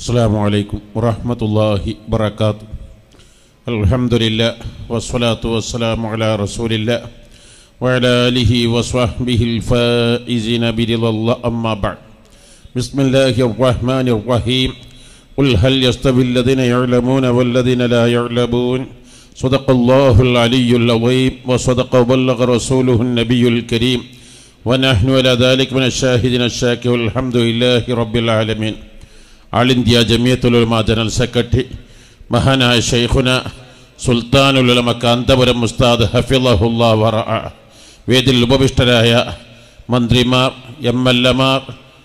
السلام عليكم ورحمة الله وبركاته الحمد لله والصلاة والسلام على رسول الله وعلى آله وصحبه الفائزين برضا الله أما بعد بسم الله الرحمن الرحيم قل هل يستوي الذين يعلمون والذين لا يعلمون صدق الله العلي العظيم وصدق وبلغ رسوله النبي الكريم ونحن على ذلك من الشاهدين الشاكر والحمد لله رب العالمين all India Jamiyyathul Ulama general secretary മഹാനായ ഷെയ്ഖുന സുൽത്താനുലുലമ കാന്തപുരം മുസ്താദ് ഹഫിളഹുല്ലാ വറ വേദിൽ ഉപവിഷ്ടരായ മന്ത്രിമാർ എം എൽ എമാർ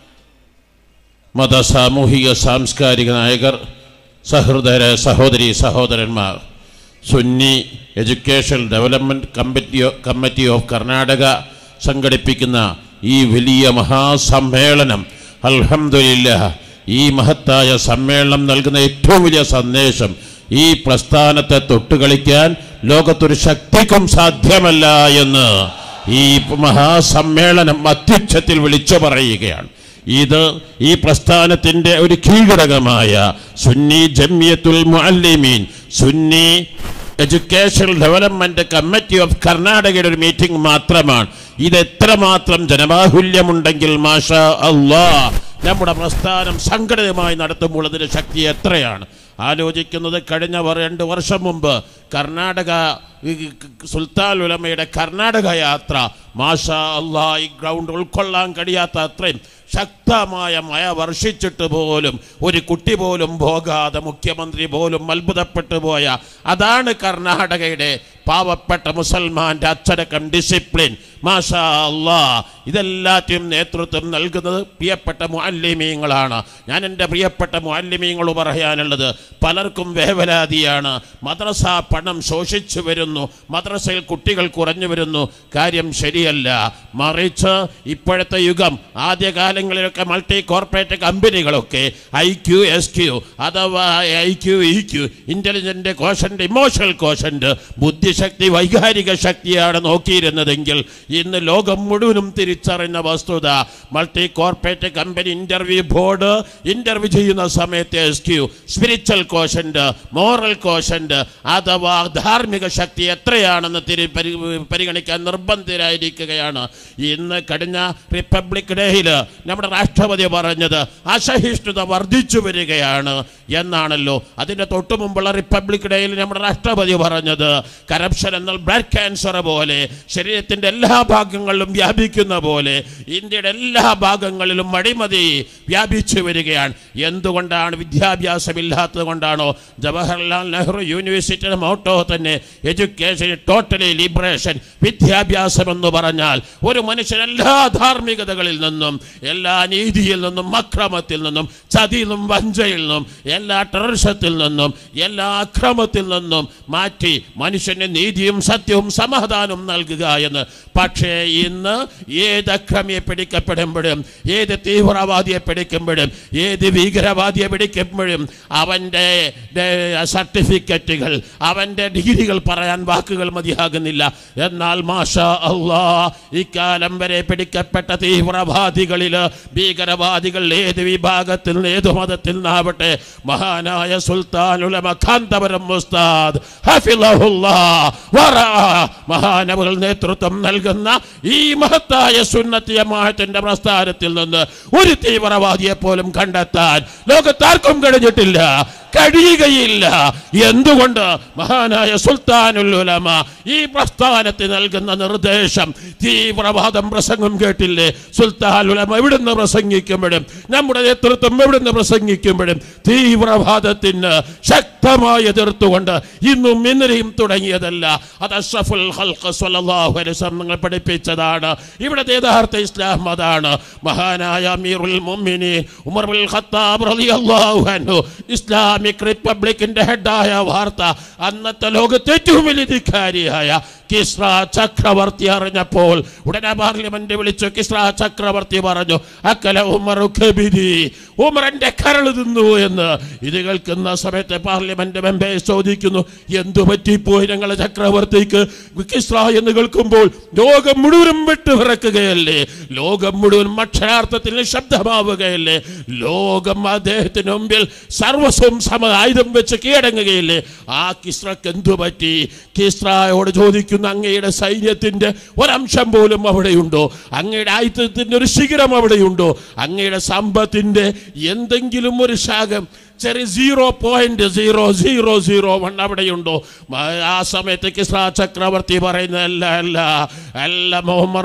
മത സാമൂഹിക സാംസ്കാരിക നായകർ സഹൃദയരായ സഹോദരി സഹോദരന്മാർ Sunni education development committee committee of Karnataka സംഘടിപ്പിക്കുന്ന ഈ വലിയ മഹാസമ്മേളനം അൽഹംദുലില്ല ഈ മഹത്തായ സമ്മേളനം നൽകുന്ന ഏറ്റവും വലിയ സന്ദേശം ഈ പ്രസ്ഥാനത്തെ തൊട്ടുകളിക്കാൻ ലോകത്തൊരു ശക്തിക്കും സാധ്യമല്ല എന്ന് ഈ മഹാസമ്മേളനം അത്യുച്ഛത്തിൽ വിളിച്ചു പറയുകയാണ് ഇത് ഈ പ്രസ്ഥാനത്തിൻ്റെ ഒരു കീഴ്ഘടകമായ Sunni Jamiyyathul Muallimeen Sunni education development committee of കർണാടകയുടെ ഒരു മീറ്റിംഗ് മാത്രമാണ് ഇത് എത്രമാത്രം ജനബാഹുല്യമുണ്ടെങ്കിൽ മാഷാ അള്ളാ നമ്മുടെ പ്രസ്ഥാനം സംഘടിതമായി നടത്തുമ്പോൾ അതിൻ്റെ ശക്തി എത്രയാണ് ആലോചിക്കുന്നത് കഴിഞ്ഞ വർ- രണ്ട് വർഷം മുമ്പ് കർണാടക ഈ സുൽത്താൻ ഉലമയുടെ കർണാടക യാത്ര മാഷാ അള്ളാ ഈ ഗ്രൗണ്ട് ഉൾക്കൊള്ളാൻ കഴിയാത്ത അത്രയും ശക്തമായ മഴ വർഷിച്ചിട്ട് പോലും ഒരു കുട്ടി പോലും പോകാതെ മുഖ്യമന്ത്രി പോലും അത്ഭുതപ്പെട്ടു പോയ അതാണ് കർണാടകയുടെ പാവപ്പെട്ട മുസൽമാന്റെ അച്ചടക്കം ഡിസിപ്ലിൻ മാഷാ അള്ളാ ഇതെല്ലാറ്റിനും നേതൃത്വം നൽകുന്നത് പ്രിയപ്പെട്ട മുഅല്ലിമീങ്ങളാണ് ഞാൻ എൻ്റെ പ്രിയപ്പെട്ട മുഅല്ലിമീങ്ങൾ പറയാനുള്ളത് പലർക്കും വേവലാതിയാണ് മദ്രസ പണം ശോഷിച്ചു വരുന്നു മദ്രസയിൽ കുട്ടികൾ കുറഞ്ഞു വരുന്നു കാര്യം ശരിയല്ല മറിച്ച് ഇപ്പോഴത്തെ യുഗം ആദ്യകാലങ്ങളിലൊക്കെ മൾട്ടി കോർപ്പറേറ്റ് കമ്പനികളൊക്കെ ഐ ക്യു എസ് ക്യു അഥവാ I Q E Q intelligent quotient emotional quotient ബുദ്ധിശക്തി വൈകാരിക ശക്തിയാണ് നോക്കിയിരുന്നതെങ്കിൽ ഇന്ന് ലോകം മുഴുവനും തിരിച്ചറിഞ്ഞ വസ്തുത multi corporate company interview board interview ചെയ്യുന്ന സമയത്ത് S Q spiritual quotient moral quotient അഥവാ ധാർമ്മിക ശക്തി എത്രയാണെന്ന് തിരി പരി പരിഗണിക്കാൻ നിർബന്ധിതരായിരിക്കുകയാണ് ഇന്ന് കഴിഞ്ഞ റിപ്പബ്ലിക് ഡേയിൽ നമ്മുടെ രാഷ്ട്രപതി പറഞ്ഞത് അസഹിഷ്ണുത വർദ്ധിച്ചു വരികയാണ് എന്നാണല്ലോ അതിൻ്റെ തൊട്ടു മുമ്പുള്ള റിപ്പബ്ലിക് ഡേയിൽ നമ്മുടെ രാഷ്ട്രപതി പറഞ്ഞത് കറപ്ഷൻ എന്നാൽ ബ്ലഡ് ക്യാൻസർ പോലെ ശരീരത്തിൻ്റെ എല്ലാ ഭാഗങ്ങളിലും വ്യാപിക്കുന്ന പോലെ ഇന്ത്യയുടെ എല്ലാ ഭാഗങ്ങളിലും അഴിമതി വ്യാപിച്ചു വരികയാണ് എന്തുകൊണ്ടാണ് വിദ്യാഭ്യാസമില്ലാത്തത് കൊണ്ടാണോ ജവഹർലാൽ നെഹ്റു യൂണിവേഴ്സിറ്റിയുടെ മോട്ടോ തന്നെ എഡ്യൂക്കേഷൻ ടോട്ടലി ലിബറേഷൻ വിദ്യാഭ്യാസം എന്ന് പറഞ്ഞാൽ ഒരു മനുഷ്യൻ എല്ലാ ധാർമ്മികതകളിൽ നിന്നും എല്ലാ നീതിയിൽ നിന്നും അക്രമത്തിൽ നിന്നും ചതിയിൽ നിന്നും വഞ്ചയിൽ നിന്നും എല്ലാ ടെററിസത്തിൽ നിന്നും എല്ലാ അക്രമത്തിൽ നിന്നും മാറ്റി മനുഷ്യന് നീതിയും സത്യവും സമാധാനവും നൽകുക എന്ന് പക്ഷേ ഇന്ന് ഏത് അക്രമിയെ പിടിക്കപ്പെടുമ്പോഴും ഏത് തീവ്രവാദിയെ പിടിക്കുമ്പോഴും ഏത് ഭീകരവാദിയെ പിടിക്കുമ്പോഴും അവൻ്റെ സർട്ടിഫിക്കറ്റുകൾ അവൻ്റെ ഡിഗ്രികൾ പറയാൻ വാക്കുകൾ മതിയാകുന്നില്ല എന്നാൽ മാഷ അള്ളാ ഇക്കാലം വരെ പിടിക്കപ്പെട്ട തീവ്രവാദികളിൽ ഭീകരവാദികൾ ഏത് വിഭാഗത്തിൽ നിന്ന് ഏത് മതത്തിൽ നിന്നാവട്ടെ മഹാനായ സുൽത്താനുലമ കാന്തപുരം മുസ്താദ് ഹഫിളഹുല്ലാ വറ മഹാനവകൾ നേതൃത്വം നൽകുന്ന ഈ മഹത്തായ സുന്നത്തി ജമാഅത്തിന്റെ പ്രസ്ഥാനത്തിൽ നിന്ന് ഒരു തീവ്രവാദിയെ പോലും കണ്ടെത്താൻ ലോകത്താർക്കും കഴിഞ്ഞിട്ടില്ല കഴിയുകയില്ല എന്തുകൊണ്ട് മഹാനായ സുൽത്താനുൽ ഉലമ ഈ പ്രസ്ഥാനത്തിന് നൽകുന്ന നിർദ്ദേശം തീവ്രവാദം പ്രസംഗം കേട്ടില്ലേ സുൽത്താൻ ഉലമ എവിടുന്ന് പ്രസംഗിക്കുമ്പോഴും നമ്മുടെ നേതൃത്വം എവിടുന്ന് പ്രസംഗിക്കുമ്പോഴും തീവ്രവാദത്തിന് ശക്തമായി എതിർത്തുകൊണ്ട് ഇന്നും ഇന്നലെയും തുടങ്ങിയതല്ല അത് അഷ്റഫുൽ ഖൽഖ് സ്വല്ലല്ലാഹു അലൈഹി വസല്ലം നിങ്ങൾ പഠിപ്പിച്ചതാണ് ഇവിടുത്തെ യഥാർത്ഥ ഇസ്ലാം അതാണ് മഹാനായ അമീറുൽ മുഅ്മിനീൻ ഉമർ ബിൻ ഖത്താബ് റളിയല്ലാഹു അൻഹു ഇസ്ലാമിക് റിപ്പബ്ലിക്കിന്റെ ഹെഡായ വാർത്ത അന്നത്തെ ലോകത്തെ ഏറ്റവും വലിയ ധിക്കാരിയായ കിസ്ര ചക്രവർത്തി അറിഞ്ഞപ്പോൾ ഉടനെ പാർലമെന്റ് വിളിച്ചു കിസ്ര ചക്രവർത്തി പറഞ്ഞു അക്കല ഉമർ കബിരി ഉമറിന്റെ കരൾ തിന്നു എന്ന് ഇത് കേൾക്കുന്ന സമയത്ത് പാർലമെന്റ് മെമ്പേഴ്സ് ചോദിക്കുന്നു എന്തു പറ്റിപ്പോയി ഞങ്ങളെ ചക്രവർത്തിക്ക് കിസ്ര എന്ന് കേൾക്കുമ്പോൾ ലോകം മുഴുവനും വിട്ടുപിറക്കുകയല്ലേ ലോകം മുഴുവൻ അക്ഷരാർത്ഥത്തിൽ ശബ്ദമാവുകയല്ലേ ലോകം അദ്ദേഹത്തിന് മുമ്പിൽ സർവസ്വം സമ ആയുധം വെച്ച് കീഴടങ്ങുകയില്ലേ ആ കിസ്രക്ക് എന്തു പറ്റി കിസ്രയോട് ചോദിക്കുന്ന അങ്ങയുടെ സൈന്യത്തിന്റെ ഒരംശം പോലും അവിടെയുണ്ടോ അങ്ങയുടെ ആയുധത്തിന്റെ ഒരു ശിഖരം അവിടെയുണ്ടോ അങ്ങയുടെ സമ്പത്തിന്റെ എന്തെങ്കിലും ഒരു ശാഖം ചെറിയ zero point zero zero zero one അവിടെയുണ്ടോ മ- ആ സമയത്ത് കിസ്ര ചക്രവർത്തി പറയുന്നത് അല്ല അല്ല അല്ല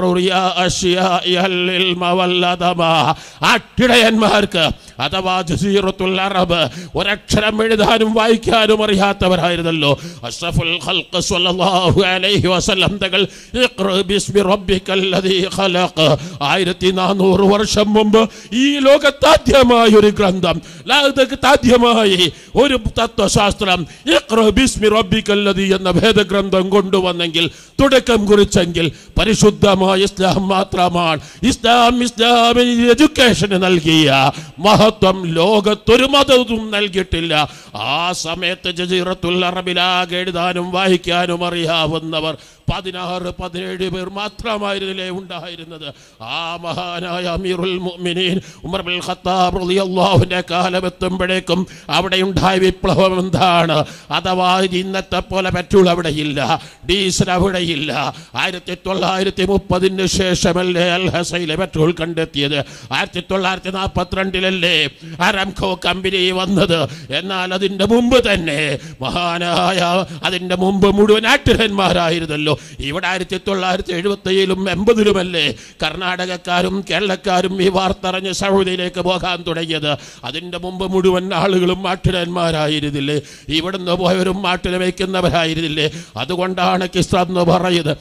അട്ടിടയന്മാർക്ക് അഥവാ ജസീറത്തുൽ അറബ് ഒരക്ഷരം എഴുതാനും വായിക്കാനും അറിയാത്തവരായിരുന്നല്ലോ അഷ്റഫുൽ ഖൽഖ് സ്വല്ലല്ലാഹു അലൈഹി വസല്ലം തങ്ങൾ ഇഖ്റ ബിസ്മി റബ്ബിക്കൽ ലദീ ഖലഖ് ആയിരത്തി നാനൂറ് വർഷം മുമ്പ് ഈ ലോകത്താദ്യമായ ഒരു ഗ്രന്ഥം ലോകത്താദ്യമായി ഒരു തത്വശാസ്ത്രം ഇഖ്റ ബിസ്മി റബ്ബിക്കൽ ലദീ എന്ന ഭേദഗ്രന്ഥം കൊണ്ടുവന്നെങ്കിൽ തുടക്കം കുറിച്ചെങ്കിൽ പരിശുദ്ധമായ ഇസ്ലാം മാത്രമാണ് ഇസ്ലാം ഇസ്ലാമിന് എഡ്യൂക്കേഷന് നൽകിയ മഹത്വം ലോകത്തൊരു മതവും നൽകിയിട്ടില്ല ആ സമയത്ത് ജസീറത്തുൽ അറബിലാകെ എഴുതാനും വായിക്കാനും അറിയാവുന്നവർ പതിനാറ് പതിനേഴ് പേർ മാത്രമായിരുന്നില്ലേ ഉണ്ടായിരുന്നത് ആ മഹാനായ അമീറുൽ മുഅ്മിനീൻ ഉമർ ബിൻ ഖത്താബ് റളിയല്ലാഹുവിന്റെ കാലം എത്തുമ്പോഴേക്കും അവിടെ ഉണ്ടായ വിപ്ലവം എന്താണ് അഥവാ ഇന്നത്തെ പോലെ പെട്രോൾ അവിടെയില്ല ഡീസൽ അവിടെയില്ല ആയിരത്തി തൊള്ളായിരത്തി മുപ്പതിന് ശേഷമല്ലേ അൽ ഹസയിലെ പെട്രോൾ കണ്ടെത്തിയത് ആയിരത്തി തൊള്ളായിരത്തി നാൽപ്പത്തിരണ്ടിലല്ലേ അരാംകോ കമ്പനി വന്നത് എന്നാൽ അതിൻ്റെ മുമ്പ് തന്നെ മഹാനായ അതിൻ്റെ മുമ്പ് മുഴുവൻ ആക്ടരന്മാരായിരുന്നല്ലോ ഇവിടെ ആയിരത്തി തൊള്ളായിരത്തി എഴുപത്തി ഏഴിലും എൺപതിലുമല്ലേ കർണാടകക്കാരും കേരളക്കാരും ഈ വാർത്തറിഞ്ഞ് സൗദിയിലേക്ക് പോകാൻ തുടങ്ങിയത് അതിൻ്റെ മുമ്പ് മുഴുവൻ ആളുകളും മാട്ടിടന്മാരായിരുന്നില്ലേ ഇവിടുന്ന് പോയവരും മാട്ടിന് വയ്ക്കുന്നവരായിരുന്നില്ലേ അതുകൊണ്ടാണ് കിസ്ര എന്ന് പറയുന്നത്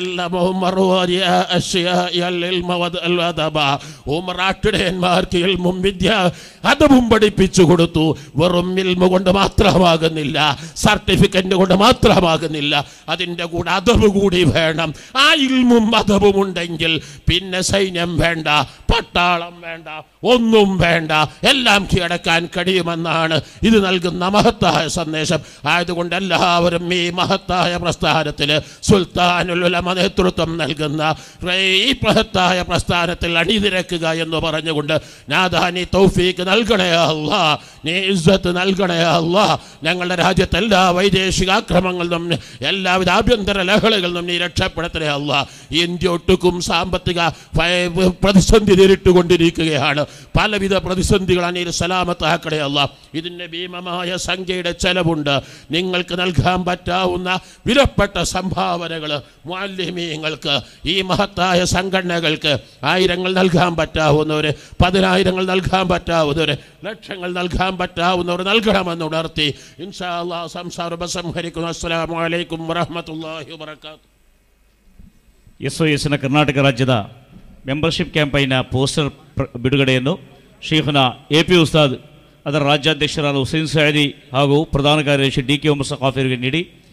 ഉമറാട്ടിടയന്മാർക്ക് ഇൽമും വിദ്യ അതും പഠിപ്പിച്ചു കൊടുത്തു വെറും ഇൽമ കൊണ്ട് മാത്രമാകുന്നില്ല സർട്ടിഫിക്കറ്റ് കൊണ്ട് മാത്രമാകുന്നില്ല അതിൻ്റെ കൂടെ അതവ് കൂടി വേണം ആ ഇൽമും അതവും ഉണ്ടെങ്കിൽ പിന്നെ സൈന്യം വേണ്ട പട്ടാളം വേണ്ട ഒന്നും വേണ്ട എല്ലാം കീഴടക്കാൻ കഴിയുമെന്നാണ് ഇത് നൽകുന്ന മഹത്തായ സന്ദേശം ആയതുകൊണ്ട് എല്ലാവരും ഈ മഹത്തായ പ്രസ്ഥാനത്തിൽ സുൽത്താനുലുലമ നേതൃത്വം നൽകുന്ന ഈ മഹത്തായ പ്രസ്ഥാനത്തിൽ അണിനിരക്കുക എന്ന് പറഞ്ഞുകൊണ്ട് നാദാ നീ തൗഫീക്ക് നൽകണേ അല്ല നീ ഇസ്സത്ത് നൽകണേ അല്ല ഞങ്ങളുടെ രാജ്യത്തെ എല്ലാ വൈദേശിക ആക്രമങ്ങളിൽ നിന്നും എല്ലാവിധ ആഭ്യന്തര ലഹളകളിൽ നിന്നും നീ രക്ഷപ്പെടുത്തണേ അല്ല ഇന്ത്യ ഒട്ടുക്കും സാമ്പത്തിക ഭയ- പ്രതിസന്ധി നേരിട്ടുകൊണ്ടിരിക്കുകയാണ് പലവിധ പ്രതിസന്ധികളാണ് നീ സലാമത്താക്കണേ അല്ല ഇതിൻ്റെ ഭീമമായ സംഖ്യയുടെ ചെലവുണ്ട് നിങ്ങൾക്ക് നൽകാൻ പറ്റാവുന്ന വിലപ്പെട്ട സംഭാവനകൾ മാലിന്യങ്ങൾക്ക് ഈ മഹത്തായ സംഘടനകൾക്ക് ആയിരങ്ങൾ നൽകാൻ പറ്റാവുന്നവർ പതിനായിരങ്ങൾ നൽകാൻ പറ്റാവുന്നവർ ലക്ഷങ്ങൾ നൽകാൻ പറ്റാവുന്നവർ നൽകണമെന്ന് ഉണർത്തി ഇൻഷാ അള്ളാഹ് സംസാരം ഉപസംഹരിക്കുന്നു അസ്സലാമു അലൈക്കും ವರಹಮತುಲ್ಲಾಹಿ ವಬರಕಾತು ಎಸ್ ಒ ಎಸ್ನ ಕರ್ನಾಟಕ ರಾಜ್ಯದ ಮೆಂಬರ್ಶಿಪ್ ಕ್ಯಾಂಪೈನ ಪೋಸ್ಟರ್ ಪ್ರ- ಬಿಡುಗಡೆಯನ್ನು ಶೇಖುನ ಎ ಪಿ ಉಸ್ತಾದ್ ಅದರ ರಾಜ್ಯಾಧ್ಯಕ್ಷರಾದ ಹುಸೇನ್ ಸೈದಿ ಹಾಗೂ ಪ್ರಧಾನ ಕಾರ್ಯದರ್ಶಿ ಡಿ ಕೆ ಉಮರ್ ಸಖಾಫಿಯವರಿಗೆ ನೀಡಿ